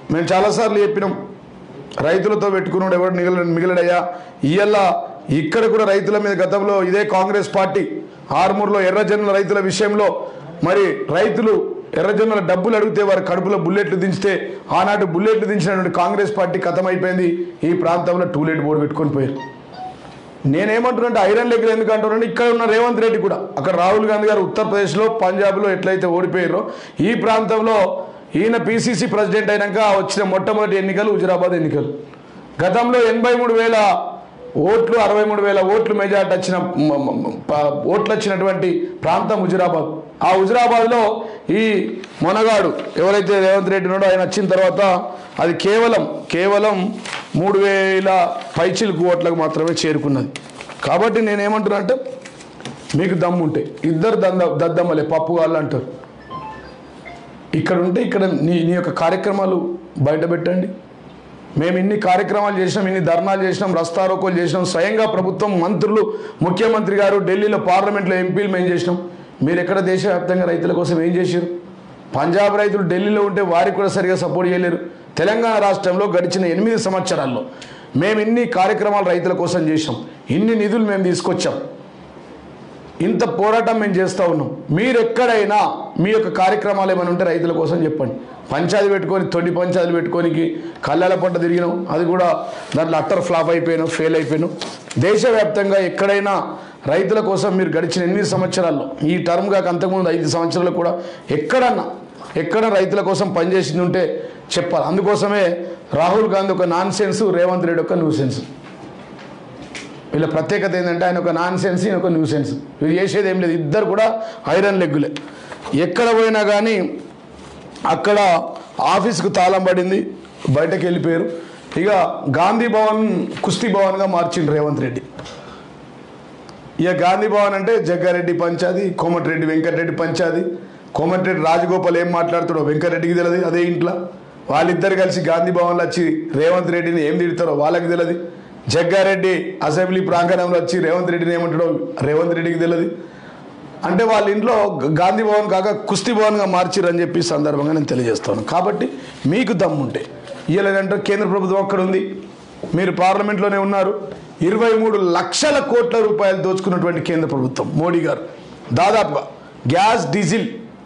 మేము చాలాసార్లు చెప్పినాం రైతులతో పెట్టుకున్నాడు ఎవడు మిగిల మిగిలడయ్యా ఇయ్యల్ల ఇక్కడ కూడా రైతుల మీద గతంలో ఇదే కాంగ్రెస్ పార్టీ ఆర్మూర్లో ఎర్రజనుల రైతుల విషయంలో మరి రైతులు ఎర్రజనుల డబ్బులు అడిగితే వారి కడుపులో బుల్లెట్లు దించితే ఆనాడు బుల్లెట్లు దించినటువంటి కాంగ్రెస్ పార్టీ అయిపోయింది ఈ ప్రాంతంలో టూలెట్ బోర్డు పెట్టుకొని పోయారు నేనేమంటున్నానంటే ఐరన్ లెక్కలు ఎందుకు అంటున్నాను ఇక్కడ ఉన్న రేవంత్ రెడ్డి కూడా అక్కడ రాహుల్ గాంధీ గారు ఉత్తరప్రదేశ్లో పంజాబ్లో ఎట్లయితే ఓడిపోయారో ఈ ప్రాంతంలో ఈయన పిసిసి ప్రెసిడెంట్ అయినాక వచ్చిన మొట్టమొదటి ఎన్నికలు హుజరాబాద్ ఎన్నికలు గతంలో ఎనభై మూడు వేల ఓట్లు అరవై మూడు వేల ఓట్లు మెజార్టీ వచ్చిన మ- మ- ప- ఓట్లు వచ్చినటువంటి ప్రాంతం హుజరాబాద్ ఆ హుజరాబాద్లో ఈ మొనగాడు ఎవరైతే రేవంత్ రెడ్డి ఉన్నాడో ఆయన వచ్చిన తర్వాత అది కేవలం కేవలం మూడు వేల పైచిలకు ఓట్లకు మాత్రమే చేరుకున్నది కాబట్టి నేనేమంటున్నా అంటే మీకు దమ్ముంటే ఇద్దరు దంద దద్దమ్మలే పప్పు వాళ్ళు అంటారు ఇక్కడ ఉంటే ఇక్కడ నీ నీ యొక్క కార్యక్రమాలు బయట పెట్టండి మేము ఇన్ని కార్యక్రమాలు చేసినాం ఇన్ని ధర్నాలు చేసినాం రస్తారోకోలు చేసినాం స్వయంగా ప్రభుత్వం మంత్రులు ముఖ్యమంత్రి గారు ఢిల్లీలో పార్లమెంట్లో ఎంపీలు మేము చేసినాం మీరు ఎక్కడ దేశవ్యాప్తంగా రైతుల కోసం ఏం చేశారు పంజాబ్ రైతులు ఢిల్లీలో ఉంటే వారికి కూడా సరిగా సపోర్ట్ చేయలేరు తెలంగాణ రాష్ట్రంలో గడిచిన ఎనిమిది సంవత్సరాల్లో మేము ఇన్ని కార్యక్రమాలు రైతుల కోసం చేసాం ఇన్ని నిధులు మేము తీసుకొచ్చాం ఇంత పోరాటం మేము చేస్తూ ఉన్నాం మీరు ఎక్కడైనా మీ యొక్క కార్యక్రమాలు ఏమైనా ఉంటే రైతుల కోసం చెప్పండి పంచాయతీ పెట్టుకొని తొడి పంచాయతీలు పెట్టుకోనికి కళ్ళల పంట తిరిగినాం అది కూడా దాంట్లో అట్టర్ ఫ్లాప్ అయిపోయాను ఫెయిల్ అయిపోయాను దేశవ్యాప్తంగా ఎక్కడైనా రైతుల కోసం మీరు గడిచిన ఎనిమిది సంవత్సరాల్లో ఈ టర్మ్ కాక అంతకుముందు ఐదు సంవత్సరాలు కూడా ఎక్కడన్నా ఎక్కడ రైతుల కోసం పనిచేసింది ఉంటే చెప్పాలి అందుకోసమే రాహుల్ గాంధీ ఒక నాన్ సెన్స్ రేవంత్ రెడ్డి ఒక న్యూ సెన్స్ వీళ్ళ ప్రత్యేకత ఏంటంటే ఆయన ఒక నాన్ సెన్స్ ఈయన ఒక న్యూ సెన్స్ వీళ్ళు చేసేది ఏం లేదు ఇద్దరు కూడా ఐరన్ లెగ్గులే ఎక్కడ పోయినా కానీ అక్కడ ఆఫీస్కు తాళం పడింది బయటకు వెళ్ళిపోయారు ఇక గాంధీ భవన్ కుస్తీ భవన్గా మార్చిండు రేవంత్ రెడ్డి ఇక గాంధీ భవన్ అంటే జగ్గారెడ్డి పంచాది కోమటిరెడ్డి వెంకటరెడ్డి పంచాది కోమటిరెడ్డి రాజగోపాల్ ఏం మాట్లాడుతాడో వెంకటరెడ్డికి తెలియదు అదే ఇంట్లో వాళ్ళిద్దరు కలిసి గాంధీ భవన్లో వచ్చి రేవంత్ రెడ్డిని ఏం తిడతారో వాళ్ళకి తెలియదు జగ్గారెడ్డి అసెంబ్లీ ప్రాంగణంలో వచ్చి రేవంత్ రెడ్డిని ఏమంటాడో రేవంత్ రెడ్డికి తెలియదు అంటే వాళ్ళ ఇంట్లో గ- గాంధీ భవన్ కాక కుస్తీ భవన్గా మార్చిరని చెప్పి ఈ సందర్భంగా నేను తెలియజేస్తాను కాబట్టి మీకు దమ్ముంటే ఇయ్యలేదంటే కేంద్ర ప్రభుత్వం అక్కడ ఉంది మీరు పార్లమెంట్లోనే ఉన్నారు ఇరవై మూడు లక్షల కోట్ల రూపాయలు దోచుకున్నటువంటి కేంద్ర ప్రభుత్వం మోడీ గారు దాదాపుగా గ్యాస్ డీజిల్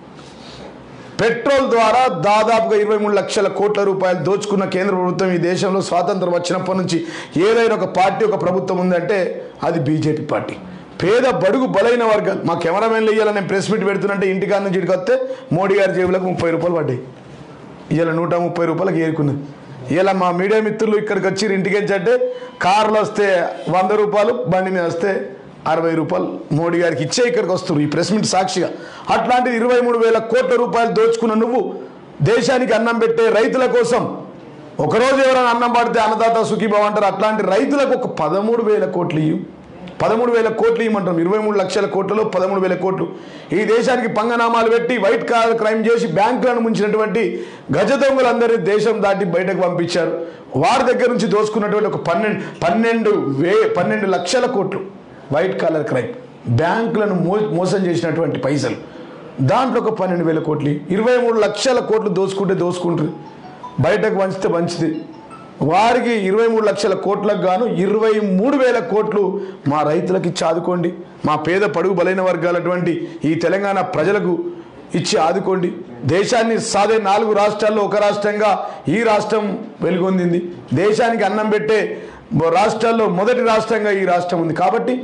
పెట్రోల్ ద్వారా దాదాపుగా ఇరవై మూడు లక్షల కోట్ల రూపాయలు దోచుకున్న కేంద్ర ప్రభుత్వం ఈ దేశంలో స్వాతంత్రం వచ్చినప్పటి నుంచి ఏదైనా ఒక పార్టీ ఒక ప్రభుత్వం ఉందంటే అది బీజేపీ పార్టీ పేద బడుగు బలైన వర్గాలు మా కెమెరామెన్లు ఇవ్వాలని నేను ప్రెస్ మీట్ పెడుతుంటే ఇంటికాడ నుంచి ఇక్కడికి వస్తే మోడీ గారి జేబులకు ముప్పై రూపాయలు పడ్డాయి ఇవాళ నూట ముప్పై రూపాయలకు ఏరుకున్నది ఇలా మా మీడియా మిత్రులు ఇక్కడికి వచ్చి ఇంటికి అంటే కార్లు వస్తే వంద రూపాయలు బండి మీద వస్తే అరవై రూపాయలు మోడీ గారికి ఇచ్చే ఇక్కడికి వస్తారు ఈ ప్రెస్ మీట్ సాక్షిగా అట్లాంటిది ఇరవై మూడు వేల కోట్ల రూపాయలు దోచుకున్న నువ్వు దేశానికి అన్నం పెట్టే రైతుల కోసం ఒకరోజు ఎవరైనా అన్నం పడితే అన్నదాత సుఖీభావ అంటారు అట్లాంటి రైతులకు ఒక పదమూడు వేల కోట్లు ఇవ్వు పదమూడు వేల కోట్లు ఇవ్వమంటాం ఇరవై మూడు లక్షల కోట్లలో పదమూడు వేల కోట్లు ఈ దేశానికి పంగనామాలు పెట్టి వైట్ కాలర్ క్రైమ్ చేసి బ్యాంకులను ముంచినటువంటి గజ దొంగలందరినీ దేశం దాటి బయటకు పంపించారు వారి దగ్గర నుంచి దోచుకున్నటువంటి ఒక పన్నెండు పన్నెండు వే పన్నెండు లక్షల కోట్లు వైట్ కాలర్ క్రైమ్ బ్యాంకులను మో మోసం చేసినటువంటి పైసలు దాంట్లో ఒక పన్నెండు వేల కోట్లు ఇరవై మూడు లక్షల కోట్లు దోచుకుంటే దోచుకుంటారు బయటకు వంచితే వంచితే వారికి ఇరవై మూడు లక్షల కోట్లకు గాను ఇరవై మూడు వేల కోట్లు మా రైతులకు ఇచ్చి ఆదుకోండి మా పేద పడుగు బలైన వర్గాలటువంటి ఈ తెలంగాణ ప్రజలకు ఇచ్చి ఆదుకోండి దేశాన్ని సాదే నాలుగు రాష్ట్రాల్లో ఒక రాష్ట్రంగా ఈ రాష్ట్రం వెలుగొందింది దేశానికి అన్నం పెట్టే రాష్ట్రాల్లో మొదటి రాష్ట్రంగా ఈ రాష్ట్రం ఉంది కాబట్టి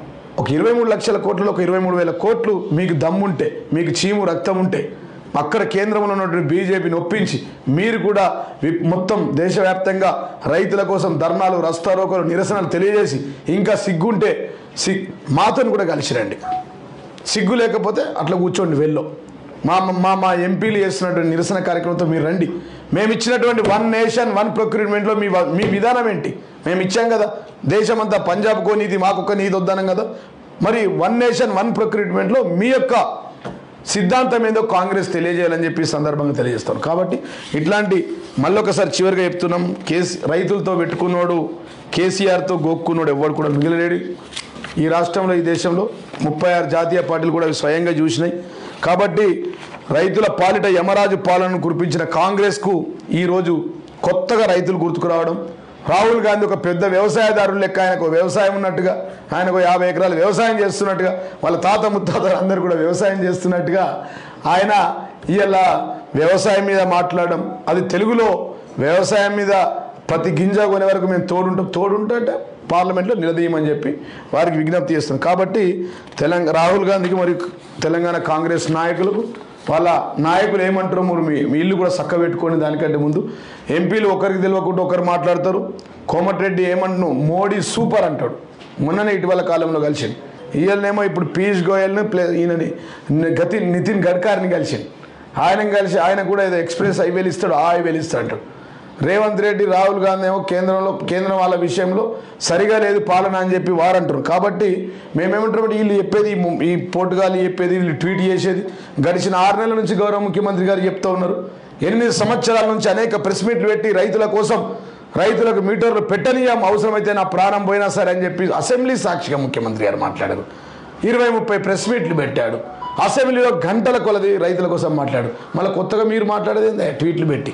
ఒక ఇరవై మూడు లక్షల కోట్లలో ఒక ఇరవై మూడు వేల కోట్లు మీకు దమ్ముంటే మీకు చీము రక్తం ఉంటే అక్కడ కేంద్రంలో ఉన్నటువంటి బీజేపీని ఒప్పించి మీరు కూడా వి- మొత్తం దేశవ్యాప్తంగా రైతుల కోసం ధర్నాలు రస్తారోకలు నిరసనలు తెలియజేసి ఇంకా సిగ్గుంటే సిగ్ మాతోని కూడా కలిసి రండి సిగ్గు లేకపోతే అట్లా కూర్చోండి వెళ్ళో మా మా మా ఎంపీలు చేస్తున్నటువంటి నిరసన కార్యక్రమంతో మీరు రండి మేము ఇచ్చినటువంటి వన్ నేషన్ వన్ ప్రొక్యూర్మెంట్లో మీ వ- మీ విధానం ఏంటి మేము ఇచ్చాం కదా దేశమంతా పంజాబ్కో నీది మాకొక్క నీది వద్దనం కదా మరి వన్ నేషన్ వన్ ప్రొక్యూర్మెంట్లో మీ యొక్క సిద్ధాంతం ఏందో కాంగ్రెస్ తెలియజేయాలని చెప్పి ఈ సందర్భంగా తెలియజేస్తాను కాబట్టి ఇట్లాంటి మళ్ళొకసారి చివరిగా చెప్తున్నాం కేసీ రైతులతో పెట్టుకున్నోడు కేసీఆర్తో గోక్కున్నోడు ఎవ్వడు కూడా మిగిలిలేడు ఈ రాష్ట్రంలో ఈ దేశంలో ముప్పై ఆరు జాతీయ పార్టీలు కూడా అవి స్వయంగా చూసినాయి కాబట్టి రైతుల పాలిట యమరాజు పాలనను కురిపించిన కాంగ్రెస్కు ఈరోజు కొత్తగా రైతులు గుర్తుకురావడం రాహుల్ గాంధీ ఒక పెద్ద వ్యవసాయదారులు లెక్క ఆయనకు వ్యవసాయం ఉన్నట్టుగా ఆయనకు యాభై ఎకరాలు వ్యవసాయం చేస్తున్నట్టుగా వాళ్ళ తాత ముత్తాతలు అందరూ కూడా వ్యవసాయం చేస్తున్నట్టుగా ఆయన ఇలా వ్యవసాయం మీద మాట్లాడడం అది తెలుగులో వ్యవసాయం మీద ప్రతి గింజ కొనే వరకు మేము తోడుంటాం తోడుంటే అంటే పార్లమెంట్లో నిలదీయమని చెప్పి వారికి విజ్ఞప్తి చేస్తున్నాం కాబట్టి తెలంగాణ రాహుల్ గాంధీకి మరియు తెలంగాణ కాంగ్రెస్ నాయకులకు వాళ్ళ నాయకులు ఏమంటారో మీరు మీ మీ ఇల్లు కూడా చక్క పెట్టుకొని దానికంటే ముందు ఎంపీలు ఒకరికి తెలియకుండా ఒకరు మాట్లాడతారు కోమటిరెడ్డి ఏమంటున్నావు మోడీ సూపర్ అంటాడు మొన్ననే ఇటీవల కాలంలో కలిసిండు ఈయననేమో ఇప్పుడు పీయూష్ గోయల్ని ప్లే ఈయనని గతి నితిన్ గడ్కరీని కలిసిండు ఆయన కలిసి ఆయన కూడా ఏదో ఎక్స్ప్రెస్ హైవేలు ఇస్తాడు ఆ హైవేలు ఇస్తాడు అంటాడు రేవంత్ రెడ్డి రాహుల్ గాంధీ ఏమో కేంద్రంలో కేంద్రం వాళ్ళ విషయంలో సరిగా లేదు పాలన అని చెప్పి వారంటారు కాబట్టి మేమేమంటారు వీళ్ళు చెప్పేది ఈ ము- ఈ పోర్టుగాలు చెప్పేది వీళ్ళు ట్వీట్ చేసేది గడిచిన ఆరు నెలల నుంచి గౌరవ ముఖ్యమంత్రి గారు చెప్తూ ఉన్నారు ఎనిమిది సంవత్సరాల నుంచి అనేక ప్రెస్ మీట్లు పెట్టి రైతుల కోసం రైతులకు మీటర్లు పెట్టనీయం అవసరమైతే నా ప్రాణం పోయినా సరే అని చెప్పి అసెంబ్లీ సాక్షిగా ముఖ్యమంత్రి గారు మాట్లాడారు ఇరవై ముప్పై ప్రెస్ మీట్లు పెట్టాడు అసెంబ్లీలో గంటల కొలది రైతుల కోసం మాట్లాడు మళ్ళీ కొత్తగా మీరు మాట్లాడేది ఏంది? ట్వీట్లు పెట్టి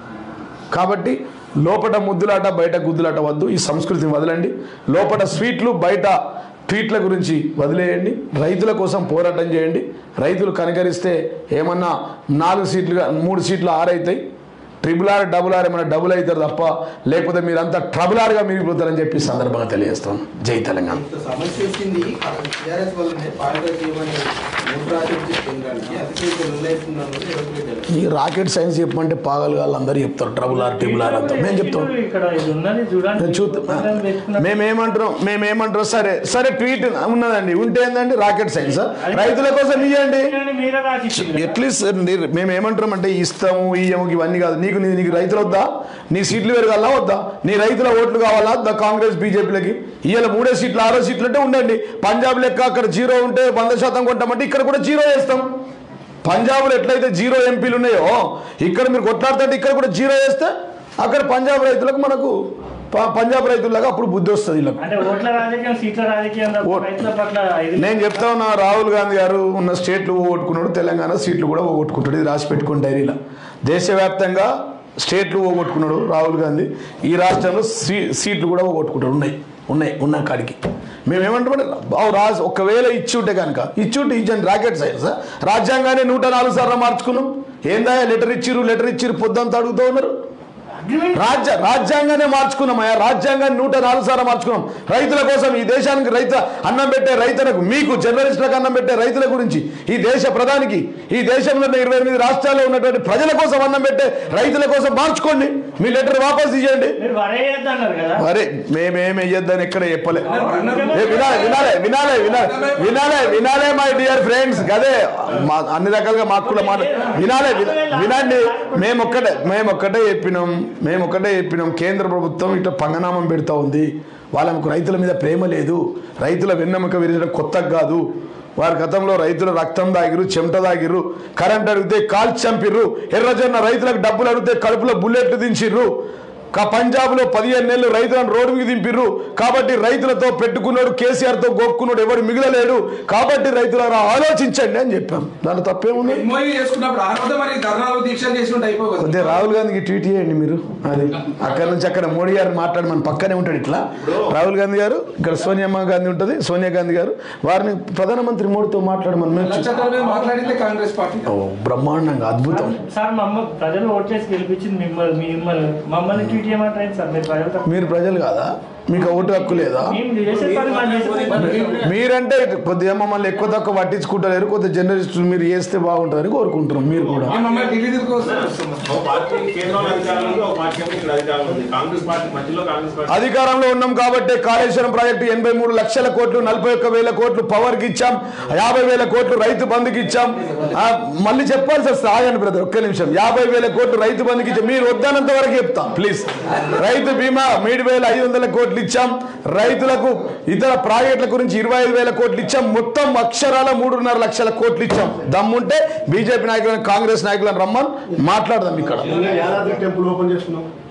కాబట్టి లోపట ముద్దులాట బయట గుద్దులాట వద్దు ఈ సంస్కృతిని వదలండి లోపట స్వీట్లు బయట ట్వీట్ల గురించి వదిలేయండి రైతుల కోసం పోరాటం చేయండి రైతులు కనకరిస్తే ఏమన్నా నాలుగు సీట్లుగా మూడు సీట్లు ఆరైతాయి ట్రిపుల్ ఆర్ డబుల్ ఆర్ ఏమైనా డబుల్ అవుతారు తప్ప లేకపోతే మీరంతా ట్రబుల్ ఆర్గా మిగిలిపోతారని చెప్పి ఈ సందర్భంగా తెలియజేస్తాను జై తెలంగాణ ఇంత సమస్య వచ్చింది టీఆర్ఎస్ వల్లనే పాలిట జీవని మూడు ప్రాజెక్టు కేంద్రానికి అతిశయ నిర్ణయిస్తున్నాను రేవంత్ ఈ రాకెట్ సైన్స్ చెప్పమంటే పాగలు వాళ్ళు అందరూ చెప్తారు ట్రబుల్ ఆర్ ట్రిపుల్ ఆర్ అంతా మేము చెప్తాం ఇక్కడ ఇది ఉన్నది చూడండి నేను చూద్దాం పక్కన పెట్టుకున్న- మేమేమంటాం మేమేమంటాం సరే సరే ట్వీట్ ఉన్నదండి ఉంటే ఏందండి రాకెట్ సైన్స్ రైతుల కోసం ఇవ్వండి కానీ మీరే రాసిచ్చిండ్రు. ఎట్లీస్ట్ మేము ఏమంటాం అంటే ఇస్తాము ఇయ్యము ఇవన్నీ కాదు నీకు నీ- నీకు రైతులు వద్దా నీ సీట్లు పెరగాలా వద్దా నీ రైతుల ఓట్లు కావాలా వద్దా కాంగ్రెస్ బీజేపీలకి ఇవాళ మూడే సీట్లు ఆరో సీట్లు అంటే ఉండండి పంజాబ్ లెక్క అక్కడ జీరో ఉంటే వంద శాతం కొంటామంటే ఇక్కడ కూడా జీరో వేస్తాం పంజాబ్లో ఎట్లయితే జీరో ఎంపీలు ఉన్నాయో ఇక్కడ మీరు కొట్లాడుతుంటే ఇక్కడ కూడా జీరో వేస్తే అక్కడ పంజాబ్ రైతులకు మనకు ప- పంజాబ్ రైతులకు అప్పుడు బుద్ధి వస్తుంది వీళ్ళకు అంటే ఓట్ల రాజకీయం సీట్ల రాజకీయం తప్ప ఓట్- రైతుల పట్ల ఇది నేను చెప్తా ఉన్నా రాహుల్ గాంధీ గారు ఉన్న స్టేట్లు పోగొట్టుకున్నాడు తెలంగాణ సీట్లు కూడా పోగొట్టుకుంటాడు ఇది రాసి పెట్టుకుని డైరీలో దేశవ్యాప్తంగా స్టేట్లు పోగొట్టుకున్నాడు రాహుల్ గాంధీ ఈ రాష్ట్రంలో సీ సీట్లు కూడా పోగొట్టుకుంటాడు ఉన్నాయి ఉన్నాయి ఉన్న కాడికి మేమేమంటామంటే బావు రాజు ఒకవేళ ఇచ్చి ఉంటే కనుక ఇచ్చి ఉంటే ఇచ్చండి రాకెట్ సైన్స్ రాజ్యాంగాన్ని నూట నాలుగు సార్లు మార్చుకున్నాం ఏందా లెటర్ ఇచ్చిర్రు లెటర్ ఇచ్చిర్రు పొద్దంతా అడుగుతూ ఉన్నారు అగ్రిమెంట్ రాజ్య రాజ్యాంగాన్ని మార్చుకున్నాం అయ్యా రాజ్యాంగాన్ని నూట నాలుగు సార్లు మార్చుకున్నాం రైతుల కోసం ఈ దేశానికి రైత అన్నం పెట్టే రైతులకు మీకు జర్నలిస్టులకు అన్నం పెట్టే రైతుల గురించి ఈ దేశ ప్రధానికి ఈ దేశంలో ఉన్న ఇరవై ఎనిమిది రాష్ట్రాల్లో ఉన్నటువంటి ప్రజల కోసం అన్నం పెట్టే రైతుల కోసం మార్చుకోండి మీ లెటర్ వాపస్ ఇవ్వండి మీరు వరేయద్దు అన్నారు కదా అరే మేమేం వెయ్యొద్దని ఎక్కడ చెప్పలే ఏ, వినాలే వినాలే వినాలే వినాలే వినాలే వినాలే మై డియర్ ఫ్రెండ్స్ గదే మా అన్ని రకాలుగా మాకు కూడా మాట వినాలే విన- వినండి మేము ఒక్కటే మేము ఒక్కటే చెప్పినాం మేము ఒక్కటే చెప్పినాం కేంద్ర ప్రభుత్వం ఇట్లా పంగనామం పెడతా ఉంది వాళ్ళకు రైతుల మీద ప్రేమ లేదు రైతుల వెన్నెముక విరచడం కొత్తగా కాదు వారి గతంలో రైతుల రక్తం దాగిరు చెమట దాగిర్రు కరెంట్ అడిగితే కాల్చి చంపిర్రు ఎర్రజొన్న రైతులకు డబ్బులు అడిగితే కడుపులో బుల్లెట్లు దించిర్రు కా పంజాబ్లో పదిహేను నెలలు రైతులను రోడ్డు మీద దింపిర్రు కాబట్టి రైతులతో పెట్టుకున్నాడు కేసీఆర్తో గోక్కున్నాడు ఎవడు మిగిలలేడు కాబట్టి రైతులను ఆలోచించండి అని చెప్పాం దాంట్లో తప్పేముంది ఎంఓయూ చేసుకున్నప్పుడు ఆ రోజు మరి ధర్నాలు దీక్షలు చేసినట్టు అయిపోయి కదా. కొద్దిగా రాహుల్ గాంధీకి ట్వీట్ చేయండి మీరు అది అక్కడ నుంచి అక్కడ మోడీ గారు మాట్లాడి మన పక్కనే ఉంటాడు ఇట్లా రాహుల్ గాంధీ గారు ఇక్కడ సోనియమ్మ గాంధీ ఉంటుంది సోనియా గాంధీ గారు వారిని ప్రధానమంత్రి మోడీతో మాట్లాడమని మేము చూ- చట్టాల మీద మాట్లాడిందే కాంగ్రెస్ పార్టీ ఓ, బ్రహ్మాండంగా అద్భుతం సార్ మమ్మ ప్రజలు ఓట్లేసి గెలిపించింది మిమ్మల్ని మిమ్మల్ని మమ్మల్ని ట్వీట్ చేయమంటారు ఏంటి సార్ మీరు ప్రజలు తప్ప మీరు ప్రజలు కాదా మీకు ఆ ఓటు హక్కు లేదా మేము చేసే పని మనం చేసే పని. మీరంటే కొద్దిగా మమ్మల్ని ఎక్కువ తక్కువ పట్టించుకుంటలేరు కొద్దిగా జర్నలిస్టులు మీరు చేస్తే బాగుంటుందని కోరుకుంటున్నాం మీరు కూడా మేము మమ్మల్ని ఢిల్లీ తిరుగుకొస్తాం ఒక పార్టీ కేంద్రంలో అధికారంలో ఉంది ఒక పార్టీ ఏమో ఇక్కడ అధికారంలో ఉంది కాంగ్రెస్ పార్టీ మధ్యలో కాంగ్రెస్ పార్టీ అధికారంలో ఉన్నాం కాబట్టి కాళేశ్వరం ప్రాజెక్టు ఎనభై మూడు లక్షల కోట్లు నలభై ఒక్క వేల కోట్లు పవర్కి ఇచ్చాం యాభై వేల కోట్లు రైతు బంధుకి ఇచ్చాం ఆ, మళ్ళీ చెప్పాల్సి వస్తే ఆగండి బ్రదర్ ఒక్క నిమిషం యాభై వేల కోట్లు రైతు బంధుకి ఇచ్చాం మీరు వద్దనంత వరకు చెప్తా ప్లీజ్ రైతు బీమా మూడు వేల ఐదు వందల కోట్లు ఇచ్చాం రైతులకు ఇతర ప్రాజెక్టుల గురించి ఇరవై ఐదు వేల కోట్లు ఇచ్చాం మొత్తం అక్షరాల మూడున్నర లక్షల కోట్లు ఇచ్చాం దమ్ముంటే బీజేపీ నాయకులను కాంగ్రెస్ నాయకులను రమ్మని మాట్లాడదాం ఇక్కడ యాదాద్రి టెంపుల్ ఓపెన్ చేస్తున్నాం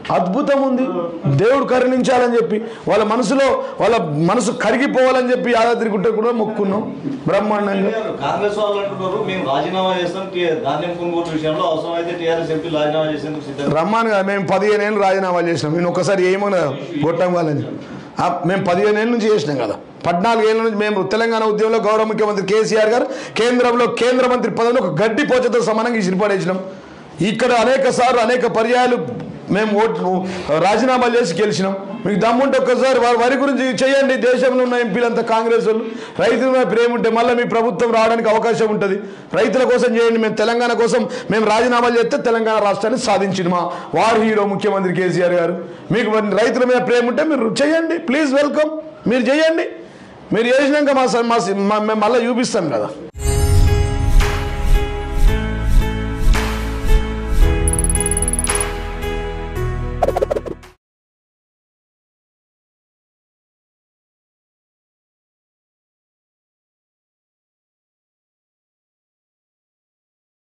అద్భుతం ఉంది దేవుడు కరుణించాలని చెప్పి వాళ్ళ మనసులో వాళ్ళ మనసు కరిగిపోవాలని చెప్పి యాదాద్రి గుట్ట కూడా మొక్కున్నాం బ్రహ్మాండంగా కాంగ్రెస్ వాళ్ళు అంటున్నారు మేము రాజీనామా చేస్తాం టీ- ధాన్యం కొనుగోలు విషయంలో అవసరమైతే టీఆర్ఎస్ ఎంపీ రాజీనామా చేసేందుకు సిద్ధంగా రమ్మాన్ గారు మేము పదిహేను ఏళ్ళు రాజీనామాలు చేసినాం నేను ఒకసారి ఏమన్నా గొట్టం వాళ్ళని ఆ, మేము పదిహేను ఏళ్ళ నుంచి చేసినాం కదా పద్నాలుగు ఏళ్ళ నుంచి మేము తెలంగాణ ఉద్యమంలో గౌరవ ముఖ్యమంత్రి కేసీఆర్ గారు కేంద్రంలో కేంద్ర మంత్రి పదవిలో ఒక గడ్డి పోచతో సమానంగా ఇసిరిపడేసినాం ఇక్కడ అనేక సార్లు అనేక పర్యాయాలు మేము ఓట్లు రాజీనామాలు చేసి గెలిచినాం మీకు దమ్ముంటే ఒక్కసారి వారి వారి గురించి చేయండి దేశంలో ఉన్న ఎంపీలంతా కాంగ్రెస్ వాళ్ళు రైతుల మీద ప్రేమ ఉంటే మళ్ళీ మీ ప్రభుత్వం రావడానికి అవకాశం ఉంటుంది రైతుల కోసం చేయండి మేము తెలంగాణ కోసం మేము రాజీనామాలు చేస్తే తెలంగాణ రాష్ట్రాన్ని సాధించింది మా వార్ హీరో ముఖ్యమంత్రి కేసీఆర్ గారు మీకు మరి రైతుల మీద ప్రేమ ఉంటే మీరు చేయండి ప్లీజ్ వెల్కమ్ మీరు చేయండి మీరు చేసినాక మా స- మా సి- మా- మేము మళ్ళీ చూపిస్తాం కదా